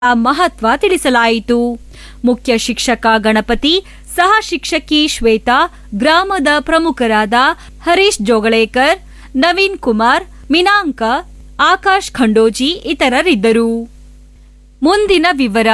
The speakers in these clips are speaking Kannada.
ಮಹತ್ವ ತಿಳಿಸಲಾಯಿತು ಮುಖ್ಯ ಶಿಕ್ಷಕ ಗಣಪತಿ ಸಹ ಶಿಕ್ಷಕಿ ಶ್ವೇತಾ ಗ್ರಾಮದ ಪ್ರಮುಖರಾದ ಹರೀಶ್ ಜೋಗಳೇಕರ್ ನವೀನ್ ಕುಮಾರ್ ಮಿನಾಂಕ ಆಕಾಶ್ ಖಂಡೋಜಿ ಇತರರಿದ್ದರು ಮುಂದಿನ ವಿವರ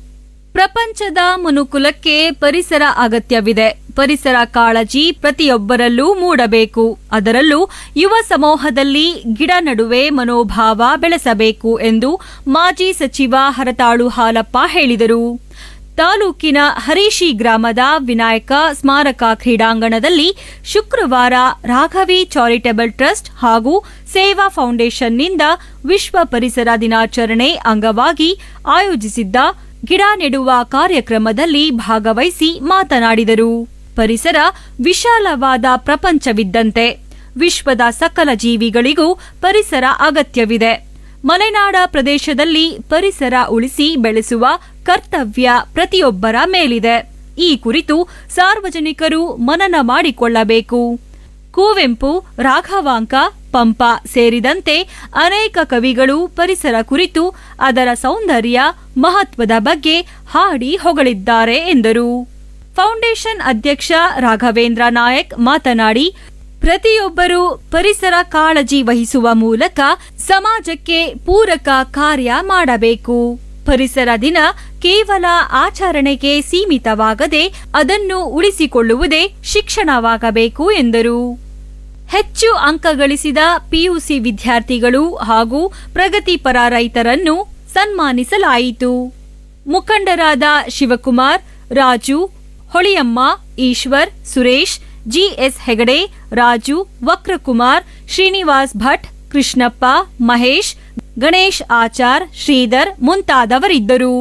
ಪ್ರಪಂಚದ ಮನುಕುಲಕ್ಕೆ ಪರಿಸರ ಅಗತ್ಯವಿದೆ ಪರಿಸರ ಕಾಳಜಿ ಪ್ರತಿಯೊಬ್ಬರಲ್ಲೂ ಮೂಡಬೇಕು ಅದರಲ್ಲೂ ಯುವ ಸಮೂಹದಲ್ಲಿ ಗಿಡ ನಡುವೆ ಮನೋಭಾವ ಬೆಳೆಸಬೇಕು ಎಂದು ಮಾಜಿ ಸಚಿವ ಹರತಾಳು ಹಾಲಪ್ಪ ಹೇಳಿದರು ತಾಲೂಕಿನ ಹರೀಶಿ ಗ್ರಾಮದ ವಿನಾಯಕ ಸ್ಮಾರಕ ಕ್ರೀಡಾಂಗಣದಲ್ಲಿ ಶುಕ್ರವಾರ ರಾಘವಿ ಚಾರಿಟಬಲ್ ಟ್ರಸ್ಟ್ ಹಾಗೂ ಸೇವಾ ಫೌಂಡೇಶನ್ನಿಂದ ವಿಶ್ವ ಪರಿಸರ ದಿನಾಚರಣೆ ಅಂಗವಾಗಿ ಆಯೋಜಿಸಿದ್ದ ಗಿಡ ನೆಡುವ ಕಾರ್ಯಕ್ರಮದಲ್ಲಿ ಭಾಗವಹಿಸಿ ಮಾತನಾಡಿದರು ಪರಿಸರ ವಿಶಾಲವಾದ ಪ್ರಪಂಚವಿದ್ದಂತೆ ವಿಶ್ವದ ಸಕಲ ಜೀವಿಗಳಿಗೂ ಪರಿಸರ ಅಗತ್ಯವಿದೆ ಮಲೆನಾಡ ಪ್ರದೇಶದಲ್ಲಿ ಪರಿಸರ ಉಳಿಸಿ ಬೆಳೆಸುವ ಕರ್ತವ್ಯ ಪ್ರತಿಯೊಬ್ಬರ ಮೇಲಿದೆ ಈ ಕುರಿತು ಸಾರ್ವಜನಿಕರು ಮನನ ಮಾಡಿಕೊಳ್ಳಬೇಕು ಕುವೆಂಪು ರಾಘವಾಂಕ ಪಂಪ ಸೇರಿದಂತೆ ಅನೇಕ ಕವಿಗಳು ಪರಿಸರ ಕುರಿತು ಅದರ ಸೌಂದರ್ಯ ಮಹತ್ವದ ಬಗ್ಗೆ ಹಾಡಿ ಹೊಗಳಿದ್ದಾರೆ ಎಂದರು ಫೌಂಡೇಶನ್ ಅಧ್ಯಕ್ಷ ರಾಘವೇಂದ್ರ ನಾಯಕ್ ಮಾತನಾಡಿ ಪ್ರತಿಯೊಬ್ಬರೂ ಪರಿಸರ ಕಾಳಜಿ ವಹಿಸುವ ಮೂಲಕ ಸಮಾಜಕ್ಕೆ ಪೂರಕ ಕಾರ್ಯ ಮಾಡಬೇಕು ಪರಿಸರ ದಿನ ಕೇವಲ ಆಚರಣೆಗೆ ಸೀಮಿತವಾಗದೆ ಅದನ್ನು ಉಳಿಸಿಕೊಳ್ಳುವುದೇ ಶಿಕ್ಷಣವಾಗಬೇಕು ಎಂದರು ಹೆಚ್ಚು ಅಂಕ ಗಳಿಸಿದ ಪಿಯುಸಿ ವಿದ್ಯಾರ್ಥಿಗಳು ಹಾಗೂ ಪ್ರಗತಿಪರ ರೈತರನ್ನು ಸನ್ಮಾನಿಸಲಾಯಿತು ಮುಖಂಡರಾದ ಶಿವಕುಮಾರ್ ರಾಜು ಹೊಳಿಯಮ್ಮ ಈಶ್ವರ್ ಸುರೇಶ್ ಜಿಎಸ್ ಹೆಗಡೆ ರಾಜು ವಕ್ರಕುಮಾರ್ ಶ್ರೀನಿವಾಸ್ ಭಟ್ ಕೃಷ್ಣಪ್ಪ ಮಹೇಶ್ ಗಣೇಶ್ ಆಚಾರ್ ಶ್ರೀಧರ್ ಮುಂತಾದವರಿದ್ದರು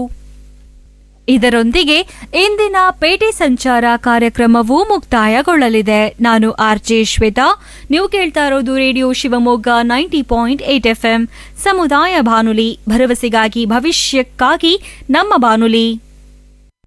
ಇದರೊಂದಿಗೆ ಇಂದಿನ ಪೇಟೆ ಸಂಚಾರ ಕಾರ್ಯಕ್ರಮವು ಮುಕ್ತಾಯಗೊಳ್ಳಲಿದೆ ನಾನು ಆರ್ಜೆ ಶ್ವೇತಾ ನೀವು ಕೇಳ್ತಾ ಇರೋದು radio Shivamogga ninety point eight FM ಸಮುದಾಯ ಬಾನುಲಿ ಭರವಸೆಗಾಗಿ ಭವಿಷ್ಯಕ್ಕಾಗಿ ನಮ್ಮ ಬಾನುಲಿ